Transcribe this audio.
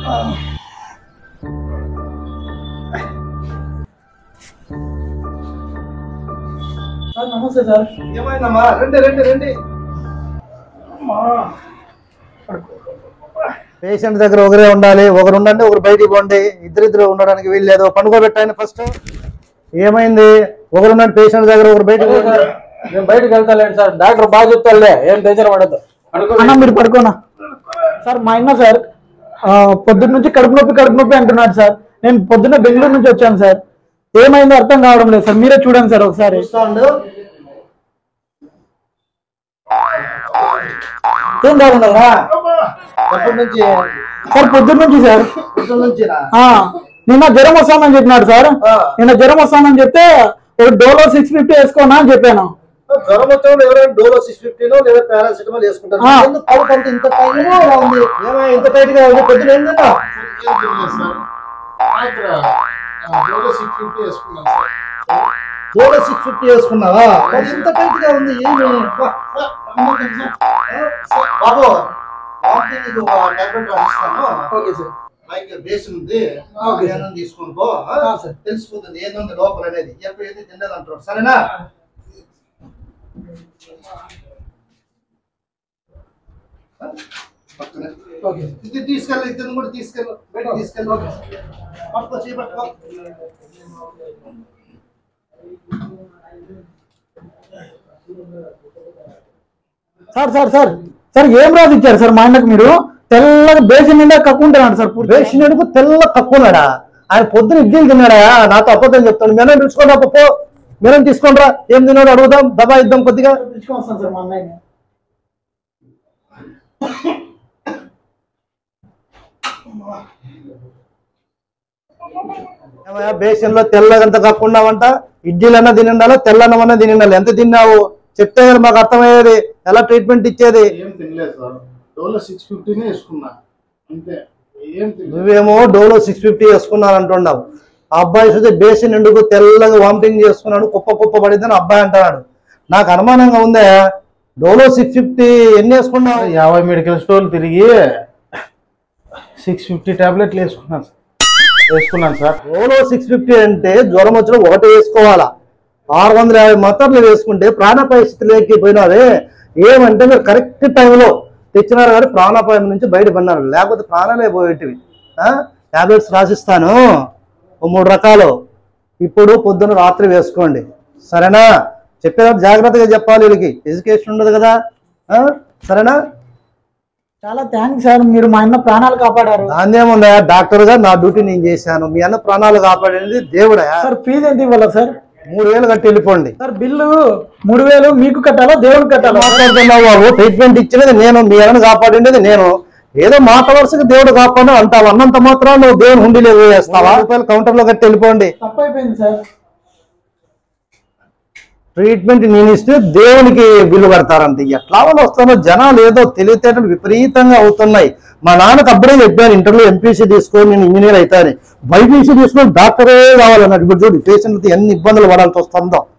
Sir నమస్తే sir ఏమైందమ్మా రండి రండి రండి పేషెంట్ దగ్గర ఒకరే ఉండాలి ఒకరు ఉండండి ఒకరు బయటికి పోండి ఇద్దరిద్దరు ఉండడానికి వీల్లేదు పండుకోబెట్టండి ఫస్ట్ ఏమైంది ఒకరు ఉండండి పేషెంట్ దగ్గర ఒకరు బయటికి పోండి నేను బయటకు వెళ్తాలేండి సార్ డాక్టర్ బాగా చెప్తాలే ఏం టెన్షన్ పడద్దు అన్న మీరు పడుకోనా సార్ మా అన్న సార్ ఆ, పొద్దున్న నుంచి కడుపు నొప్పి కడుపు నొప్పి అంటున్నాడు సార్ నేను పొద్దున్న బెంగళూరు నుంచి వచ్చాను సార్ ఏమైందో అర్థం కావడం లేదు సార్ మీరే చూడండి సార్ ఒకసారి చూస్తాండు ఏం కాకుండా ఎప్పటి నుంచి సార్ పొద్దున్న నుంచి సార్ పొద్దున్న నుంచినా ఆ, నిన్న జ్వరం వస్తానని చెప్పినాడు సార్ ఆ. నిన్న జ్వరం వస్తానని చెప్తే ఒక డోలో సిక్స్ ఫిఫ్టీ వేసుకోనా అని చెప్పాను జ్వరం వచ్చినప్పుడు ఎవరైనా డోలో సిక్స్ ఫిఫ్టీనో లేదా పారాసిటమాల్ వేసుకుంటారు ఆ. ఎందుకు కడుపు అంత ఇంత టైట్ గా ఉంది ఏమో ఇంత టైట్ గా ఉంది పొద్దున ఏం తిన్నా డోలో సిక్స్ ఫిఫ్టీ వేసుకున్నావా మరి ఇంత టైట్ గా ఉంది ఏమి బా, బాబు వామిటింగ్ ఇది ఒక టాబ్లెట్ రాసిస్తాను ఓకే సార్ లైక్ బేస్ ఉంది ఓకే సార్. ఏదైనా తీసుకొని పో ఆ? ఆ, సార్. తెలిసిపోతుంది ఏదుంది లోపల అనేది ఎప్పుడు ఏది తిన్నదంటారు సరేనా పక్కనే. ఓకే ఇది తీసుకెళ్ళి ఇద్దరు కూడా తీసుకెళ్ళు బయట తీసుకెళ్ళు పట్టుకో చేపట్టుకో సార్ సార్ సార్ సార్ ఏం రాసి ఇచ్చారు సార్ మా అన్నకు మీరు తెల్లగా బేసిన్ నిండా కక్కుంటున్నాడు సార్ పూర్తి వేసినడుకు తెల్ల తక్కువన్నాడా ఆయన పొద్దున ఇడ్లీలు తిన్నాడా నాతో అబద్ధం చెప్తాడు మేనం పిలుచుకోండి అప్ప పో మేనం తీసుకోండి రా ఏం తిన్నాడు అడుగుదాం దబా ఇద్దాం కొద్దిగా పిలుచుకొని వస్తాను సార్ మా అన్నయ్యని ఏమయ్యా, బేసిన్లో తెల్లగంత కక్కున్నావంట ఇడ్లీలన్నా తినిండాలో తెల్లన్నమన్నా తినిండాలి ఎంత తిన్నావు చెప్తే కదా మాకు అర్థమయ్యేది ఎలా ట్రీట్మెంట్ ఇచ్చేది ఏం తినలేదు సార్ డోలో సిక్స్ ఫిఫ్టీనే వేసుకున్నా అంతే ఏం తినలేదు నువ్వేమో డోలో సిక్స్ ఫిఫ్టీ వేసుకున్నాను అంటున్నావు ఆ అబ్బాయి చూస్తే బేసిన్ ఎందుకు తెల్లగా వామిటింగ్ చేసుకున్నాడు కుప్ప కుప్ప పడిందని అబ్బాయి అంటున్నాడు నాకు అనుమానంగా ఉందే డోలో సిక్స్ ఫిఫ్టీ ఎన్ని వేసుకున్నావు యాభై మెడికల్ స్టోర్లు తిరిగి సిక్స్ ఫిఫ్టీ టాబ్లెట్లు వేసుకున్నాను సార్ వేసుకున్నాను సార్ డోలో సిక్స్ ఫిఫ్టీ అంటే జ్వరం వచ్చిన ఒకటి వేసుకోవాలా ఆరు వందల యాభై మాత్రలు వేసుకుంటే ప్రాణ పరిస్థితిలోకి పోయినారే ఏమంటే మీరు కరెక్ట్ టైంలో తెచ్చినారు కానీ ప్రాణాపాయం నుంచి బయటపడినారు లేకపోతే ప్రాణాలే పోయేటివి టాబ్లెట్స్ రాసిస్తాను ఓ మూడు రకాలు ఇప్పుడు పొద్దున రాత్రి వేసుకోండి సరేనా చెప్పేటప్పుడు జాగ్రత్తగా చెప్పాలి వీళ్ళకి ఎడ్యుకేషన్ ఉండదు కదా ఆ? సరేనా చాలా థ్యాంక్స్ సార్ మీరు మా అన్న ప్రాణాలు కాపాడారు దాన్నేముందా డాక్టర్ గా నా డ్యూటీ నేను చేశాను మీ అన్న ప్రాణాలు కాపాడేది దేవుడా సార్ ఫీజు ఎంత ఇవ్వాలా సార్ మూడు వేలు కట్టి వెళ్ళిపోండి సార్ బిల్లు మూడు వేలు మీకు కట్టాలా దేవుడికి కట్టాలా మాట్లాడుతున్నావు బాబు ట్రీట్మెంట్ ఇచ్చినది నేను మీ అన్నను కాపాడింది నేను ఏదో మాట వరుసగా దేవుడు కాపాడు అంటావు అన్నంత మాత్రం నువ్వు దేవుని హుండీలో వేస్తావా రూపాయలు కౌంటర్ లో కట్టి వెళ్ళిపోండి తప్పు అయిపోయింది సార్ ట్రీట్మెంట్ నేను ఇస్తే దేవునికి బిల్లు కడతారంట ఎట్లా వాళ్ళు వస్తారో జనాలు ఏదో తెలివితేటలు విపరీతంగా అవుతున్నాయి మా నాన్నకు అప్పుడే చెప్పాను ఇంటర్లో ఎంపీసీ తీసుకొని నేను ఇంజనీర్ అవుతాను బైపీసీ తీసుకొని డాక్టరే కావాలన్నట్టు ఇప్పుడు చూడు పేషెంట్ ఎన్ని ఇబ్బందులు పడాల్సి వస్తుందో